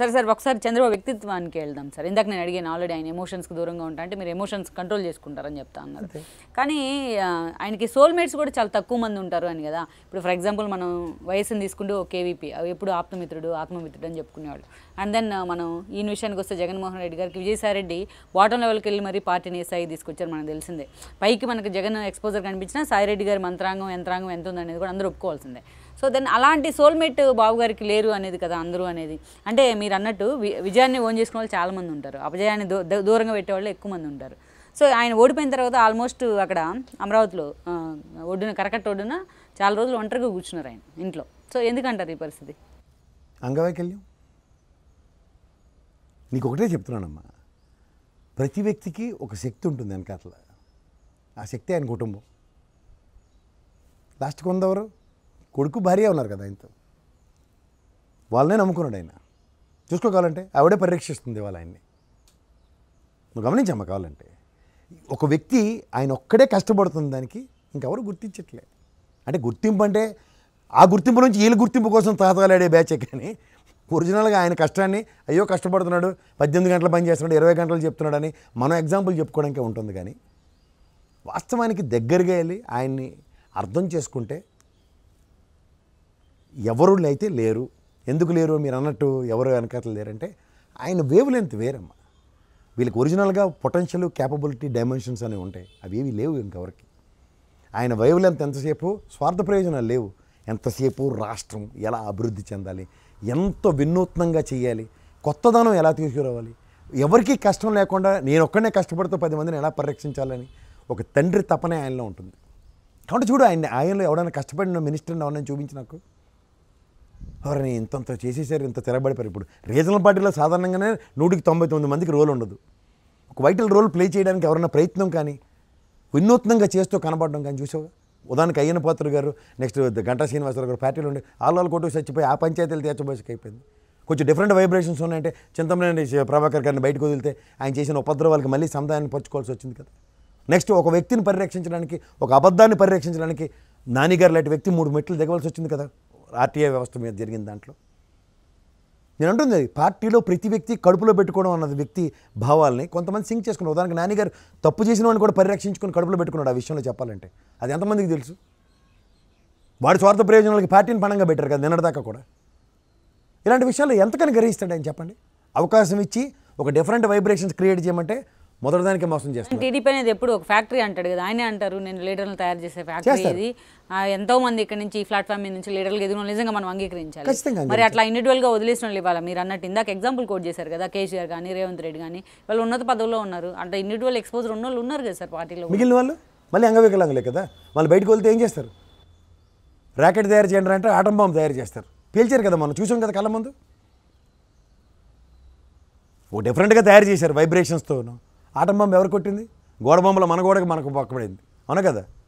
సరే సార్ ఒకసారి చంద్రబాబు వ్యక్తిత్వానికి వెళ్దాం సార్ ఇందాక నేను అడిగాను ఆల్రెడీ ఆయన ఎమోషన్స్కి దూరంగా ఉంటా అంటే మీరు ఎమోషన్స్ కంట్రోల్ చేసుకుంటారని చెప్తా అన్నారు కానీ ఆ, ఆయనకి సోల్మేట్స్ కూడా చాలా తక్కువ మంది ఉంటారు అని కదా ఇప్పుడు ఫర్ ఎగ్జాంపుల్ మనం వయసుని తీసుకుంటే ఓ కేవీపీ అవి ఎప్పుడు ఆప్తమిత్రుడు ఆత్మమిత్రుడు అని చెప్పుకునేవాళ్ళు అండ్ దెన్ మనం ఈ విషయానికి వస్తే జగన్మోహన్ రెడ్డి గారికి విజయసాయి రెడ్డి బాటం లెవెల్కి వెళ్ళి మరి పార్టీని ఎస్ఐ తీసుకొచ్చారు మనకు తెలిసిందే పైకి మనకు జగన్ ఎక్స్పోజర్ కనిపించినా సాయిరెడ్డి గారి మంత్రాంగం యంత్రాంగం ఎంత ఉందనేది కూడా అందరూ ఒప్పుకోవాల్సిందే సో దెన్ అలాంటి సోల్మేట్ బాబు గారికి లేరు అనేది కదా అందరూ అనేది అంటే మీరు అన్నట్టు వి- విజయాన్ని ఓన్ చేసుకునే వాళ్ళు చాలా మంది ఉంటారు అపజయాన్ని దూ- దూ- దూరంగా పెట్టేవాళ్ళు ఎక్కువ మంది ఉంటారు సో ఆయన ఓడిపోయిన తర్వాత ఆల్మోస్ట్ అక్కడ అమరావతిలో ఆ, ఒడ్డున కరకట్ట ఒడ్డున చాలా రోజులు ఒంటరిగా కూర్చున్నారు ఆయన ఇంట్లో సో ఎందుకంటారు ఈ పరిస్థితి అంగవైకల్యం నీకు ఒకటే చెప్తున్నానమ్మా ప్రతి వ్యక్తికి ఒక శక్తి ఉంటుంది వెనకాతల ఆ శక్తి ఆయన కుటుంబం లాస్ట్కి ఉందెవరు కొడుకు భార్య ఉన్నారు కదా ఆయనతో వాళ్ళనే నమ్ముకున్నాడు ఆయన చూసుకోవాలంటే ఆవిడే పరిరక్షిస్తుంది వాళ్ళ ఆయన్ని నువ్వు గమనించమ్మా కావాలంటే ఒక వ్యక్తి ఆయన ఒక్కడే కష్టపడుతున్న దానికి ఇంకెవరు గుర్తించట్లే అంటే గుర్తింపు అంటే ఆ గుర్తింపు నుంచి వీళ్ళ గుర్తింపు కోసం తాతగాలాడే బ్యాచే కానీ ఒరిజినల్గా ఆయన కష్టాన్ని అయ్యో కష్టపడుతున్నాడు పద్దెనిమిది గంటలు పని చేస్తున్నాడు ఇరవై గంటలు చెప్తున్నాడని మనం ఎగ్జాంపుల్ చెప్పుకోవడానికే ఉంటుంది కానీ వాస్తవానికి దగ్గరగా వెళ్ళి ఆయన్ని అర్థం చేసుకుంటే ఎవరు అయితే లేరు ఎందుకు లేరు మీరు అన్నట్టు ఎవరు వెనకాతలు లేరంటే ఆయన వేవ్ లెంత్ వేరమ్మా వీళ్ళకి ఒరిజినల్గా పొటెన్షియల్ క్యాపబిలిటీ డైమెన్షన్స్ అనేవి ఉంటాయి అవి ఏవి లేవు ఇంకెవరికి ఆయన వేవ్ లెంత్ ఎంతసేపు స్వార్థ ప్రయోజనాలు లేవు ఎంతసేపు రాష్ట్రం ఎలా అభివృద్ధి చెందాలి ఎంత వినూత్నంగా చేయాలి కొత్తదనం ఎలా తీసుకురావాలి ఎవరికీ కష్టం లేకుండా నేను ఒక్కనే కష్టపడుతూ పది మందిని ఎలా పరిరక్షించాలని ఒక తండ్రి తపనే ఆయనలో ఉంటుంది కాబట్టి చూడు ఆయన ఆయనలో ఎవడైనా కష్టపడిన మినిస్టర్ని ఎవరైనా చూపించి నాకు ఎవరైనా ఇంతంత చేసేసారు ఇంత తిరగబడిపోయారు ఇప్పుడు రీజనల్ పార్టీలో సాధారణంగానే నూటికి తొంభై తొమ్మిది మందికి రోల్ ఉండదు ఒక వైటల్ రోల్ ప్లే చేయడానికి ఎవరైనా ప్రయత్నం కానీ వినూత్నంగా చేస్తూ కనబడడం కానీ చూసావు ఉదాహరణకి అయ్యన పాత్ర గారు నెక్స్ట్ గంటా శ్రీనివాసరావు గారు పార్టీలో ఉండి ఆళ్ళ కొట్టు చచ్చిపోయి ఆ పంచాయతీలు తీర్చబోసికి అయిపోయింది కొంచెం డిఫరెంట్ వైబ్రేషన్స్ ఉన్నాయంటే చింతమనేని ప్రభాకర్ గారిని బయటకు వదిలితే ఆయన చేసిన ఉపద్రవాలకి మళ్ళీ సముదాయాన్ని పరుచుకోవాల్సి వచ్చింది కదా నెక్స్ట్ ఒక వ్యక్తిని పరిరక్షించడానికి ఒక అబద్ధాన్ని పరిరక్షించడానికి నానిగారు లాంటి వ్యక్తి మూడు మెట్లు దిగవలసి వచ్చింది కదా ఆర్టీఐ వ్యవస్థ మీద జరిగిన దాంట్లో నేను అంటుంది అది, పార్టీలో ప్రతి వ్యక్తి కడుపులో పెట్టుకోవడం అన్నది వ్యక్తి భావాల్ని కొంతమంది సింక్ చేసుకున్నారు ఉదాహరణకి నానిగారు తప్పు చేసిన వాడిని కూడా పరిరక్షించుకొని కడుపులో పెట్టుకున్నాడు ఆ విషయంలో చెప్పాలంటే అది ఎంతమందికి తెలుసు వాడి స్వార్థ ప్రయోజనాలకి పార్టీని పణంగా పెట్టారు కదా నిన్నటిదాకా కూడా ఇలాంటి విషయాలు ఎంతకని గ్రహిస్తాడు ఆయన చెప్పండి అవకాశం ఇచ్చి ఒక డిఫరెంట్ వైబ్రేషన్స్ క్రియేట్ చేయమంటే మొదటిదానికి మోసం చేస్తాడు టీడీపీ అనేది ఎప్పుడు ఒక ఫ్యాక్టరీ అంటాడు కదా ఆయనే అంటారు నేను లీడర్లు తయారు చేసే ఫ్యాక్టరీ చేస్తారు. ఇది ఆ, ఎంతో మంది ఇక్కడ నుంచి ఈ ప్లాట్ఫామ్ మీద నుంచి లీడర్లు ఎదుగు నిజంగా మనం అంగీకరించాలి ఖచ్చితంగా మరి అట్లా ఇండివిజువల్ గా వదిలేసిన వాళ్ళు ఇవ్వాలి మీరు అన్నట్టు ఇందాక ఎగ్జాంపుల్ కోట్ చేశారు కదా కేసీఆర్ కానీ రేవంత్ రెడ్డి కానీ వాళ్ళు ఉన్నత పదవుల్లో ఉన్నారు అంటే ఇండివిజువల్ ఎక్స్పోజర్ ఉన్న వాళ్ళు ఉన్నారు కదా సార్ పార్టీలో మిగిలిన వాళ్ళు మళ్ళీ అంగవికలాంగులే కదా వాళ్ళు బయటకు వెళ్తే ఏం చేస్తారు ర్యాకెట్ తయారు చేయండి అంటే ఆటం బాంబు తయారు చేస్తారు పేల్చారు కదా మనం చూసాం కదా కళ్ళ ముందు ఓ డిఫరెంట్గా తయారు చేశారు వైబ్రేషన్స్తో ఆటం బాంబు ఎవరు కొట్టింది గోడ బొమ్మలో మన గోడకి మనకు పక్కబడింది అవునా కదా